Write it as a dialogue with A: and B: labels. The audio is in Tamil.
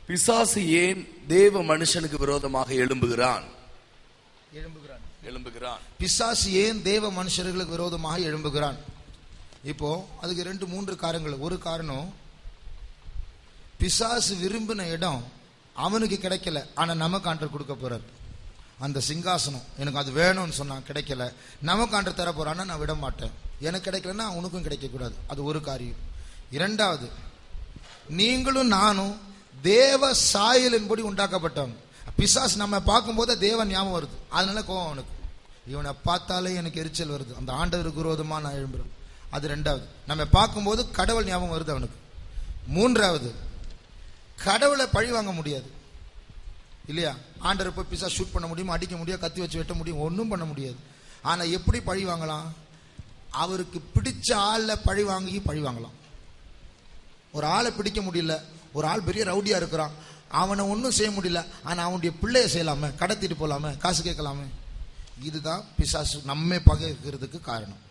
A: பிசாசு ஏன் தேவ மனுஷனுக்கு விரோதமாக எழும்புகிறான்
B: எழும்புகிறான்
A: எழும்புகிறான்
B: பிசாசு ஏன் தேவ மனுஷர்களுக்கு விரோதமாக எழும்புகிறான் இப்போ அதுக்கு ரெண்டு மூன்று காரணங்கள் ஒரு காரணம் பிசாசு விரும்பின இடம் அவனுக்கு கிடைக்கல ஆனா நமக்கு ஆண்டர் கொடுக்க போறார் அந்த சிங்காசனம் எனக்கு அது வேணும்னு சொன்னான் கிடைக்கல நமக்கு ஆண்டர் தர போறான்னா நான் விட மாட்டேன் எனக்கு கிடைக்கலன்னா உனக்கும் கிடைக்க கூடாது அது ஒரு காரியம் இரண்டாவது நீங்களும் நானும் தேவ சாயலின்படி உண்டாக்கப்பட்டவங்க பிசாசு நம்ம பார்க்கும்போது தேவன் ஞாபகம் வருது அதனால கோவம் அவனுக்கு இவனை பார்த்தாலே எனக்கு எரிச்சல் வருது அந்த ஆண்டவருக்கு விரோதமா நான் எழும்புறேன் அது ரெண்டாவது நம்ம பார்க்கும்போது கடவுள் ஞாபகம் வருது அவனுக்கு மூன்றாவது கடவுளை பழி வாங்க முடியாது இல்லையா ஆண்டரை போய் பிசா ஷூட் பண்ண முடியுமா அடிக்க முடியும் கத்தி வச்சு வெட்ட முடியும் ஒன்றும் பண்ண முடியாது ஆனா எப்படி பழி வாங்கலாம் அவருக்கு பிடிச்ச ஆள்ல பழி வாங்கி பழி வாங்கலாம் ஒரு ஆளை பிடிக்க முடியல ஒரு ஆள் பெரிய ரவுடியா இருக்கிறான் அவனை ஒன்றும் செய்ய முடியல ஆனா அவனுடைய பிள்ளைய செய்யலாமே கடத்திட்டு போலாமே காசு கேட்கலாமே இதுதான் பிசாசு நம்மை பகைக்கிறதுக்கு காரணம்